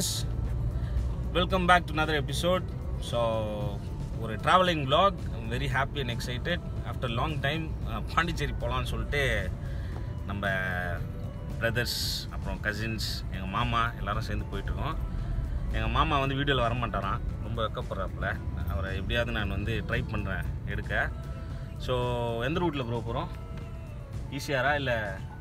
guys welcome back to another episode so ஒரு travelling vlog very happy and excited after long time Pondicherry போகலான்னு சொல்லிட்டு நம்ம brothers அப்புறம் cousins எங்கள் மாமா எல்லாரும் சேர்ந்து போயிட்டுருக்கோம் எங்கள் மாமா வந்து வீடியோவில் வரமாட்டாராம் ரொம்ப வெக்கப்படுறாப்புல அவரை எப்படியாவது நான் வந்து ட்ரை பண்ணுறேன் எடுக்க ஸோ எந்த ரூட்டில் ப்ரோ போகிறோம் ஈஸியாரா இல்லை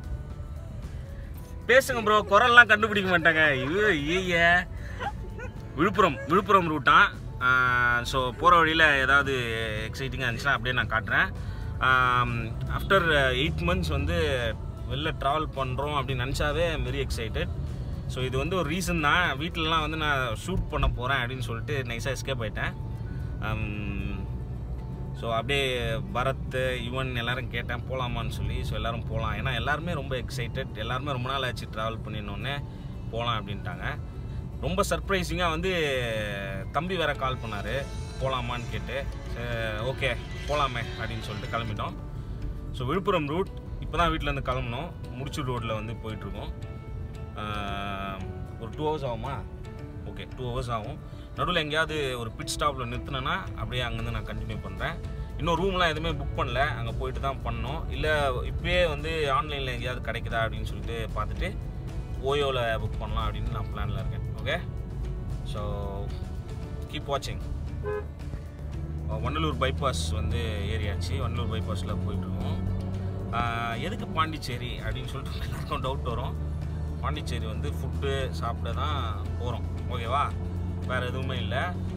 பேசுங்க ப்ரோ குரல்லாம் கண்டுபிடிக்க மாட்டாங்க ஐயோ ஐய விழுப்புரம் விழுப்புரம் ரூட்டான் ஸோ போகிற வழியில் ஏதாவது எக்ஸைட்டிங்காக இருந்துச்சுன்னா அப்படியே நான் காட்டுறேன் ஆஃப்டர் எயிட் மந்த்ஸ் வந்து வெளில ட்ராவல் பண்ணுறோம் அப்படின்னு நினச்சாவே வெரி எக்ஸைட்டட் ஸோ இது வந்து ஒரு ரீசன் தான் வீட்டிலலாம் வந்து நான் ஷூட் பண்ண போகிறேன் அப்படின்னு சொல்லிட்டு நைஸாக எஸ்கேப் ஆகிட்டேன் ஸோ அப்படியே பரத் யுவன் எல்லாரும் கேட்டேன் போகலாமான்னு சொல்லி ஸோ எல்லாரும் போகலாம் ஏன்னா எல்லாருமே ரொம்ப எக்ஸைட்டட் எல்லாருமே ரொம்ப நாள் ஆச்சு ட்ராவல் பண்ணினோடனே போகலாம் அப்படின்ட்டாங்க ரொம்ப சர்ப்ரைசிங்காக வந்து தம்பி வேற கால் பண்ணார் போகலாமான்னு கேட்டு ஓகே போகலாமே அப்படின்னு சொல்லிட்டு கிளம்பிட்டோம் ஸோ விழுப்புரம் ரூட் இப்போ தான் வீட்டிலேருந்து கிளம்புனோம் முடிச்சூர் ரோட்டில் வந்து போயிட்டுருக்கோம் ஒரு டூ ஹவர்ஸ் ஆகுமா ஓகே டூ ஹவர்ஸ் ஆகும் நடுவில் எங்கேயாவது ஒரு பிட் ஸ்டாப்பில் நிறுத்தினேன்னா அப்படியே அங்கேருந்து நான் கண்டினியூ பண்ணுறேன் இன்னும் ரூம்லாம் எதுவுமே புக் பண்ணல அங்கே போயிட்டு தான் பண்ணோம் இல்லை இப்போயே வந்து ஆன்லைனில் எங்கேயாவது கிடைக்குதா அப்படின்னு சொல்லிட்டு பார்த்துட்டு ஓயோவில் புக் பண்ணலாம் அப்படின்னு நான் பிளானில் இருக்கேன் ஓகே ஸோ கீப் வாட்சிங் வண்டலூர் பைபாஸ் வந்து ஏரியாச்சு வண்டலூர் பைபாஸில் போயிட்டுருக்கோம் ஆஹ் எதுக்கு பாண்டிச்சேரி அப்படின்னு சொல்லிட்டு எல்லாருக்கும் டவுட் வரும் பாண்டிச்சேரி வந்து ஃபுட்டு சாப்பிட தான் போகிறோம் ஓகேவா வேறு எதுவுமே இல்லை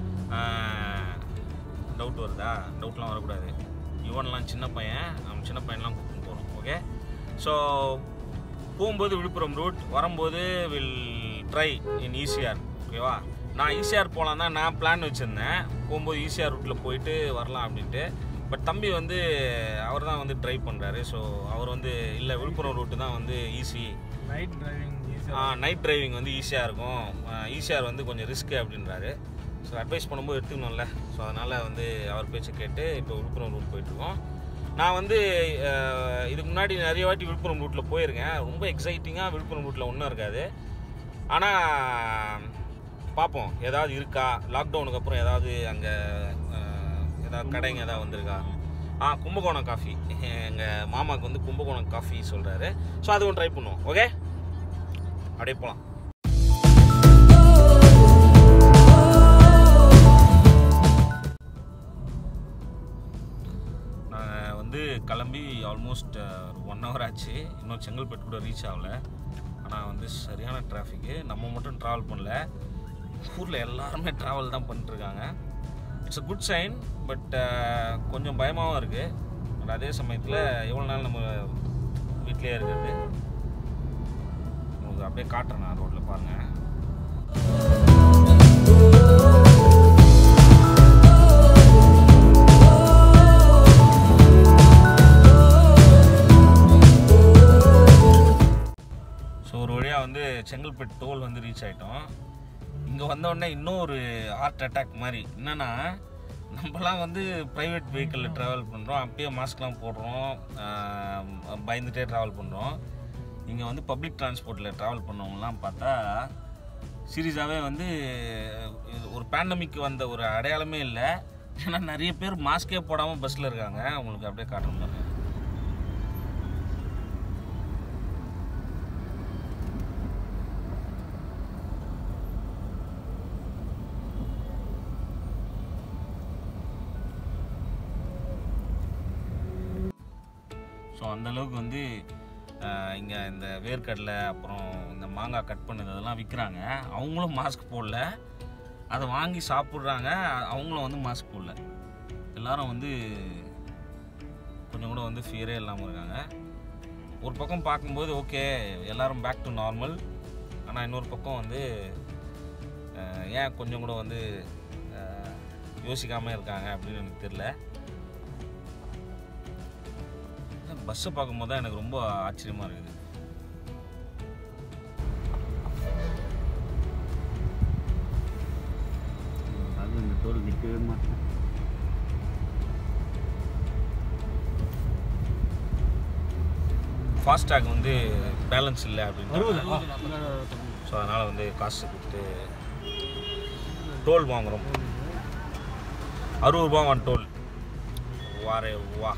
டவுட் வருதா டவுட்லாம் வரக்கூடாது இவன்லாம் சின்ன பையன் அவன் சின்ன பையன்லாம் கூப்பிட்டு போகிறோம் ஓகே ஸோ போகும்போது விழுப்புரம் ரூட் வரும்போது வில் ட்ரை இன் ஈசிஆர் ஓகேவா நான் ஈசிஆர் போகலாம் தான் நான் பிளான் வச்சுருந்தேன் போகும்போது ஈசிஆர் ரூட்டில் போயிட்டு வரலாம் அப்படின்ட்டு பட் தம்பி வந்து அவர் தான் வந்து ட்ரை பண்ணுறாரு ஸோ அவர் வந்து இல்லை விழுப்புரம் ரூட்டு தான் வந்து easy night driving night driving வந்து ஈஸியாக இருக்கும் ஈஸியாக வந்து கொஞ்சம் ரிஸ்க்கு அப்படின்றாரு ஸோ அட்வைஸ் பண்ணும்போது எடுத்துக்கணும்ல ஸோ அதனால் வந்து அவர் பேச்சை கேட்டு இப்போ விழுப்புரம் ரூட் போயிட்டுருக்கோம் நான் வந்து அஹ், இதுக்கு முன்னாடி நிறைய வாட்டி விழுப்புரம் ரூட்டில் போயிருக்கேன் ரொம்ப எக்ஸைட்டிங்காக விழுப்புரம் ரூட்டில் ஒன்றும் இருக்காது ஆனால் பார்ப்போம் ஏதாவது இருக்கா லாக்டவுனுக்கு அப்புறம் ஏதாவது அங்கே ஏதாவது கடைங்க ஏதாவது வந்திருக்கா ஆ கும்பகோணம் காஃபி எங்கள் மாமாவுக்கு வந்து கும்பகோணம் காஃபி சொல்கிறாரு ஸோ அதுவும் ட்ரை பண்ணுவோம் ஓகே அப்படியே போகலாம் நாங்கள் வந்து கிளம்பி ஆல்மோஸ்ட் ஒரு ஒன் ஹவர் ஆச்சு இன்னும் செங்கல்பட்டு கூட ரீச் ஆகல ஆனால் வந்து சரியான டிராஃபிக்கு நம்ம மட்டும் ட்ராவல் பண்ணல ஊரில் எல்லாருமே ட்ராவல் தான் பண்ணிட்டுருக்காங்க it's a good sign but கொஞ்சம் பயமாகவும் இருக்குது பட் அதே சமயத்தில் எவ்வளோ நாள் நம்ம வீட்டிலே இருக்கிறது உங்களுக்கு அப்படியே காட்டுறேன் நான் ரோட்டில் பாருங்கள் ஸோ ஒரு வழியாக வந்து செங்கல்பட்டு டோல் வந்து ரீச் ஆகிட்டோம் இங்கே வந்தோடனே இன்னும் ஒரு ஹார்ட் அட்டாக் மாதிரி என்னென்னா நம்மலாம் வந்து ப்ரைவேட் வெஹிக்கிளில் ட்ராவல் பண்ணுறோம் அப்பயே மாஸ்க்லாம் போடுறோம் ஆஹ் பயந்துட்டே ட்ராவல் பண்ணுறோம் இங்கே வந்து பப்ளிக் டிரான்ஸ்போர்ட்டில் ட்ராவல் பண்ணவங்கலாம் பார்த்தா சீரியஸாகவே வந்து இது ஒரு பேண்டமிக் வந்த ஒரு அடையாளமே இல்லை ஏன்னா நிறைய பேர் மாஸ்கே போடாமல் பஸ்ஸில் இருக்காங்க அவங்களுக்கு அப்படியே காட்டணும் பாருங்க ஸோ அந்தளவுக்கு வந்து இங்கே இந்த வேர்க்கடலை அப்புறம் இந்த மாங்காய் கட் பண்ணது அதெல்லாம் விற்கிறாங்க அவங்களும் மாஸ்க் போடல அதை வாங்கி சாப்பிட்றாங்க அவங்களும் வந்து மாஸ்க் போடல எல்லாரும் வந்து கொஞ்சம் கூட வந்து ஃபியரே இல்லாமல் இருக்காங்க ஒரு பக்கம் பார்க்கும்போது ஓகே எல்லாரும் பேக் டு நார்மல் ஆனால் இன்னொரு பக்கம் வந்து அஹ், ஏன் கொஞ்சம் கூட வந்து யோசிக்காமல் இருக்காங்க அப்படின்னு எனக்கு தெரில பஸ்ஸை பார்க்கும்போது தான் எனக்கு ரொம்ப ஆச்சரியமாக இருக்குது அது இந்த டோல் நிற்கவே மாட்டேன் ஃபாஸ்டாக் வந்து பேலன்ஸ் இல்லை அப்படின்னு அறுபது ஸோ அதனால் வந்து காசு கொடுத்து டோல் வாங்குகிறோம் அறுபது ரூபா ஒன் டோல் வாரே வா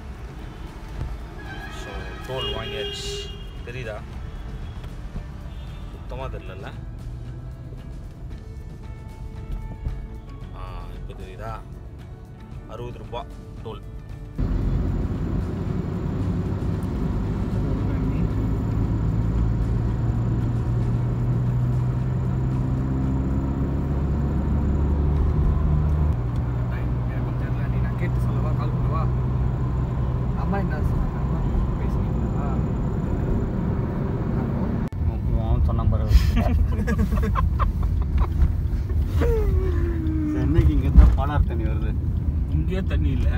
ஸோ டோல் வாங்கியாச்சு தெரியுதா சுத்தமாக தெரியல ஆ இப்போ தெரியுதா அறுபது ரூபா டோல் எனக்கு தெரியல நீ நான் கேட்டு சொல்லவா கால் பண்ணவா அம்மா என்ன சொன்னாங்க அம்மா பேசுனீங்களா அவன் சொன்னான் பாரு சென்னைக்கு இங்கே தான் பாலார் தண்ணி வருது இங்கேயே தண்ணி இல்லை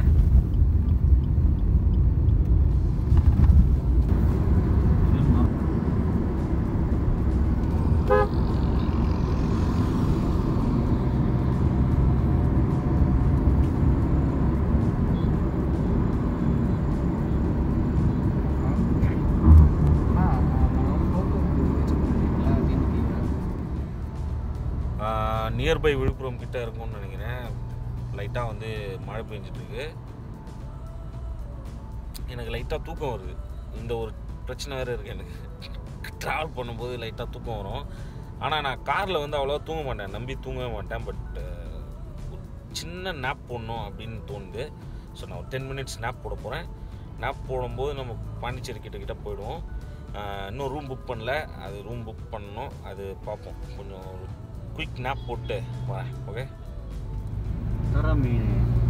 அம்மா நான் ஃபோட்டோ வச்சுருக்கீங்களா அப்படின்னு நியர்பை விழுப்புரம் கிட்ட இருக்கும்னு நினைக்கிறேன் லைட்டாக வந்து மழை பெஞ்சிட்ருக்கு எனக்கு லைட்டாக தூக்கம் வருது இந்த ஒரு பிரச்சனை வேறு இருக்குது எனக்கு ட்ராவல் பண்ணும்போது லைட்டாக தூக்கம் வரும் ஆனால் நான் காரில் வந்து அவ்வளோவா தூங்க மாட்டேன் நம்பி தூங்கவே மாட்டேன் பட் ஒரு சின்ன நேப் போடணும் அப்படின்னு தோணுது ஸோ நான் ஒரு டென் மினிட்ஸ் நேப் போட போகிறேன் நேப் போடும்போது நம்ம பாண்டிச்சேரி கிட்ட கிட்ட போயிடுவோம் ஆஹ் இன்னும் ரூம் புக் பண்ணல அது ரூம் புக் பண்ணணும் அது பார்ப்போம் கொஞ்சம் ஒரு குயிக் நேப் போட்டு வரேன் ஓகே தர மீன்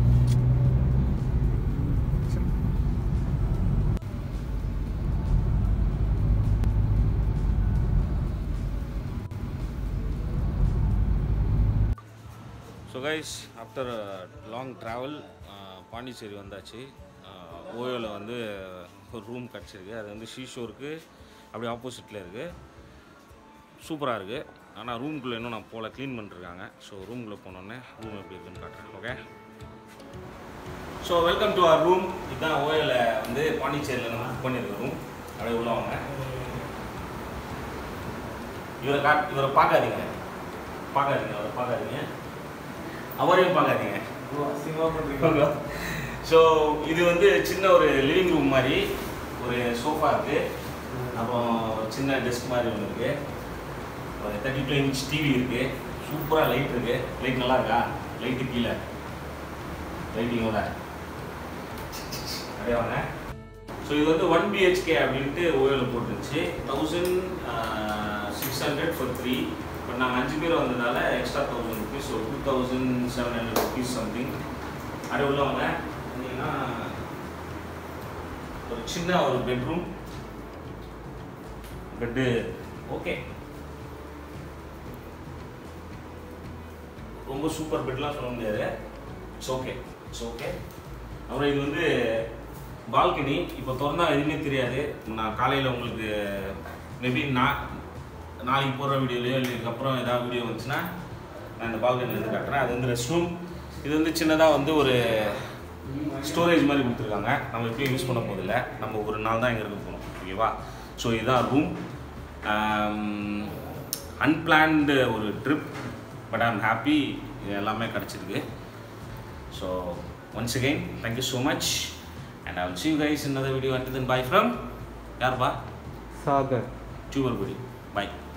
so guys after long travel Pondicherry வந்தாச்சு ஓயோவில் வந்து ஒரு ரூம் கிடச்சிருக்கு அது வந்து ஷீஷோருக்கு அப்படியே ஆப்போசிட்டில் இருக்குது சூப்பராக இருக்குது ஆனால் ரூம்குள்ளே இன்னும் நான் போல க்ளீன் பண்ணிருக்காங்க ஸோ ரூம்குள்ளே போனோடனே ரூம் எப்படி இருக்குன்னு காட்டுறேன் okay so welcome to our room இதுதான் ஓயோவில் வந்து பாண்டிச்சேரியில் நம்ம புக் பண்ணியிருக்க ரூம் அப்படியே உள்ள வாங்க இவரை காட் இவரை பார்க்காதீங்க பார்க்காதீங்க அவரை பார்க்காதீங்க அவரையும் பார்க்காதீங்க ஸோ இது வந்து சின்ன ஒரு லிவிங் ரூம் மாதிரி ஒரு சோஃபா இருக்குது அப்புறம் ஒரு சின்ன டெஸ்க் மாதிரி ஒன்று இருக்குது ஒரு தேர்ட்டி டூ இன்ச் டிவி இருக்குது சூப்பராக லைட் இருக்குது லைட் நல்லா இருக்கா லைட்டு கீழே லைட்டிங்கோட அப்படியே வாங்க ஸோ இது வந்து ஒன் பிஹெச்கே அப்படின்ட்டு ஓயில் போட்டுருந்துச்சு thousand six hundred for three but நாங்கள் அஞ்சு பேர் வந்ததால எக்ஸ்ட்ரா தௌசண்ட் ருபீஸ் ஒரு two thousand seven hundred rupees something அப்படியே உள்ளவங்க வந்தீங்கன்னா ஒரு சின்ன ஒரு பெட்ரூம் பெட்டு ஓகே ரொம்ப சூப்பர் பெட்லாம் சொல்ல முடியாது இட்ஸ் ஓகே இட்ஸ் ஓகே அப்புறம் இது வந்து பால்கனி இப்போ திறந்தா எதுவுமே தெரியாது நான் காலையில் உங்களுக்கு மேபி நான் நாளைக்கு போடுற வீடியோலையோ இல்லை இதுக்கப்புறம் ஏதாவது வீடியோ வந்துச்சுன்னா நான் இந்த பால்கனி வந்து காட்டுறேன் அது வந்து ரெஸ்ட் ரூம் இது வந்து சின்னதாக வந்து ஒரு ஸ்டோரேஜ் மாதிரி கொடுத்துருக்காங்க நம்ம எப்பயும் யூஸ் பண்ண போதில்லை நம்ம ஒரு நாள் தான் இங்கே இருக்க போகிறோம் ஓகேவா ஸோ இதுதான் ரூம் அன்பிளான்டு ஒரு ட்ரிப் பட் ஐம் ஹாப்பி இது எல்லாமே கிடச்சிருக்கு so once again thank you so much and I will see you guys in another video until then bye from யார் பா சாகர் டியூபர் படி பை